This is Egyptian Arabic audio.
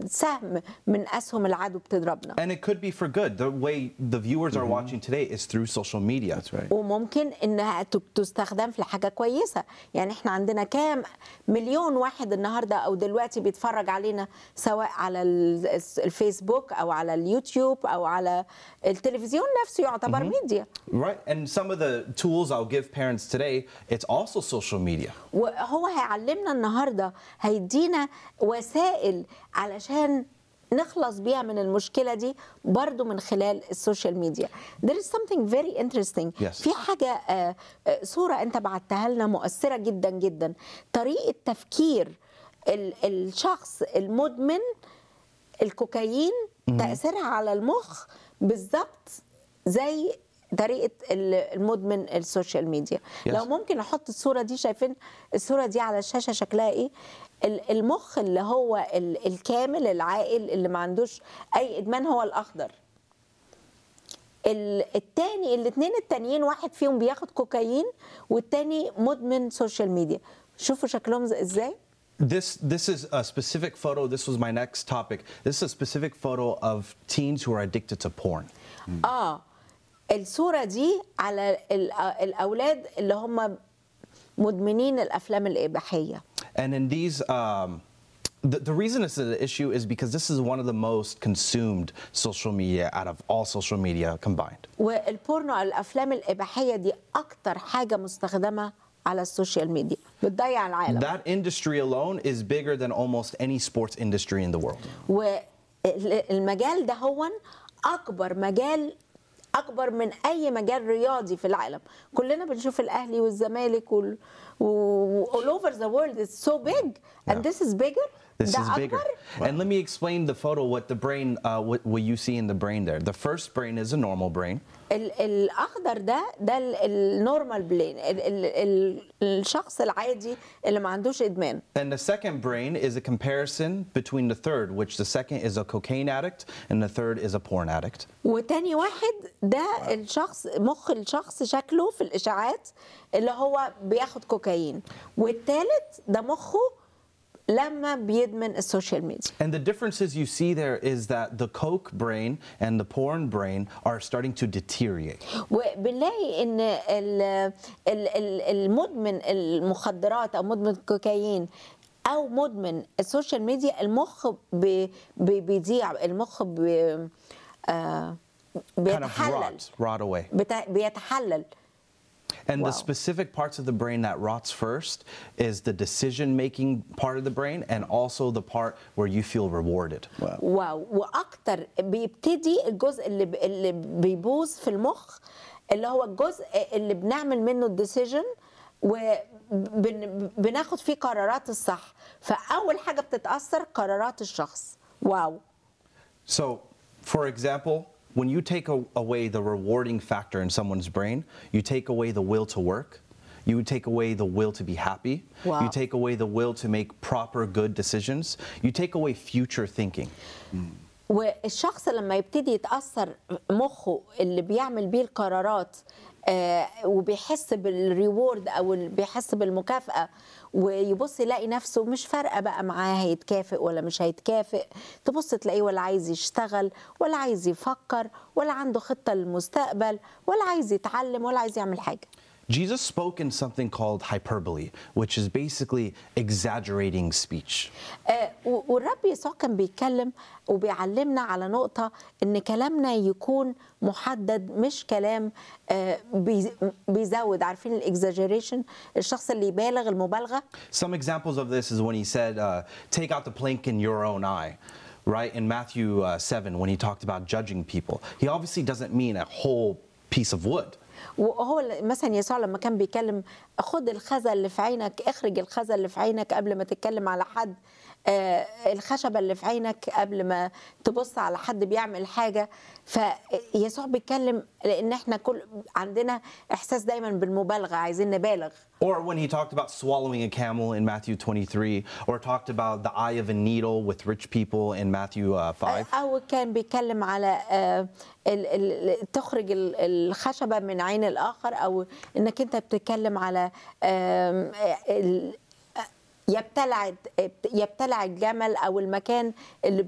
سهم من اسهم العدو بتضربنا And it could be for good. The way the viewers are watching today is through social media. That's right. وممكن انها ت- تستخدم في حاجه كويسه يعني احنا عندنا كام مليون واحد النهارده او دلوقتي بيتفرج علينا سواء على ال- الفيسبوك او على اليوتيوب او على التلفزيون نفسه يعتبر ميديا Right. And some of the tools I'll give parents today, it's also social media. وهو هيعلمنا النهارده هيدينا وسائل علشان نخلص بيها من المشكله دي برضو من خلال السوشيال ميديا there is something very interesting Yes. في حاجه آه، آه، صوره انت بعتها لنا مؤثره جدا جدا طريقه تفكير ال- الشخص المدمن الكوكايين تاثيرها على المخ بالظبط زي طريقه ال- المدمن السوشيال ميديا Yes. لو ممكن احط الصوره دي شايفين الصوره دي على الشاشه شكلها ايه ال- المخ اللي هو ال- الكامل العاقل اللي ما عندوش اي ادمان هو الاخضر ال- التاني الاثنين التانيين واحد فيهم بياخد كوكايين والتاني مدمن سوشيال ميديا شوفوا شكلهم ز- ازاي This this is a specific photo. This was my next topic. This is a specific photo of teens who are addicted to porn. اه الصوره دي على ال- الاولاد اللي هم مدمنين الافلام الاباحيه And in these, um, the, the reason this is an issue is because this is one of the most consumed social media out of all social media combined. والبورنو أو الافلام الاباحيه دي اكتر حاجه مستخدمه على السوشيال ميديا بتضيع العالم That industry alone is bigger than almost any sports industry in the world. والمجال ده هو اكبر مجال اكبر من اي مجال رياضي في العالم كلنا بنشوف الاهلي والزمالك وال و all over the world it's so big and Yeah. this is bigger This ده is bigger. اكبر And let me explain the photo, what the brain, uh, what, what you see in the brain there. The first brain is a normal brain. ال- الاخضر ده ده النورمال بلين الشخص العادي اللي ما عندوش ادمان And the second brain is a comparison between the third, which the second is a cocaine addict and the third is a porn addict. وتاني واحد ده الشخص مخ الشخص شكله في الاشاعات اللي هو بياخد كوكايين والتالت ده مخه لما بيدمن السوشيال ميديا And the differences you see there is that the coke brain and the porn brain are starting to deteriorate. وبنلاقي ان ال- ال- ال- المدمن المخدرات او مدمن الكوكايين او مدمن السوشيال ميديا المخ بي- بي- بيضيع المخ بي آه Kind of بيتحلل rot, rot away. بتا- بيتحلل And the Wow. specific parts of the brain that rots first is the decision making part of the brain and also the part where you feel rewarded. Wow. واو واكتر بيبتدي الجزء اللي ب- اللي بيبوظ في المخ اللي هو الجزء اللي بنعمل منه الديسيجن وبناخد فيه قرارات الصح فاول حاجه بتتاثر قرارات الشخص واو So, for example, when you take a- away the rewarding factor in someone's brain, you take away the will to work, you take away the will to be happy, Wow. you take away the will to make proper good decisions, you take away future thinking. والشخص لما يبتدي يتاثر مخه اللي بيعمل بيه القرارات آه، وبيحس بالريورد او ال- بيحس بالمكافاه ويبص يلاقي نفسه مش فارقه بقى معاه هيتكافئ ولا مش هيتكافئ تبص تلاقيه ولا عايز يشتغل ولا عايز يفكر ولا عنده خطه للمستقبل ولا عايز يتعلم ولا عايز يعمل حاجه Jesus spoke in something called hyperbole, which is basically exaggerating speech. آه، و- والرب يسوع كان بيتكلم وبيعلمنا على نقطة إن كلامنا يكون محدد مش كلام آه، بي- بيزود عارفين الاكزاجيريشن الشخص اللي يبالغ المبالغة Some examples of this is when he said, uh, Take out the plank in your own eye. Right? In Matthew uh, 7, when he talked about judging people, he obviously doesn't mean a whole piece of wood. وهو ل- مثلا يسوع لما كان بيتكلم خد الخزة اللي في عينك اخرج الخزة اللي في عينك قبل ما تتكلم على حد آه، الخشبة اللي في عينك قبل ما تبص على حد بيعمل حاجة فيسوع بيتكلم لأن احنا كل عندنا إحساس دايما بالمبالغة عايزين نبالغ Or when he talked about swallowing a camel in Matthew 23, or talked about the eye of a needle with rich people in Matthew uh, 5. أو كان بيتكلم على آه، ال- ال- تخرج ال- الخشبة من عين الآخر أو إنك أنت بتتكلم على آم، ال- يبتلع يبتلع الجمل او المكان اللي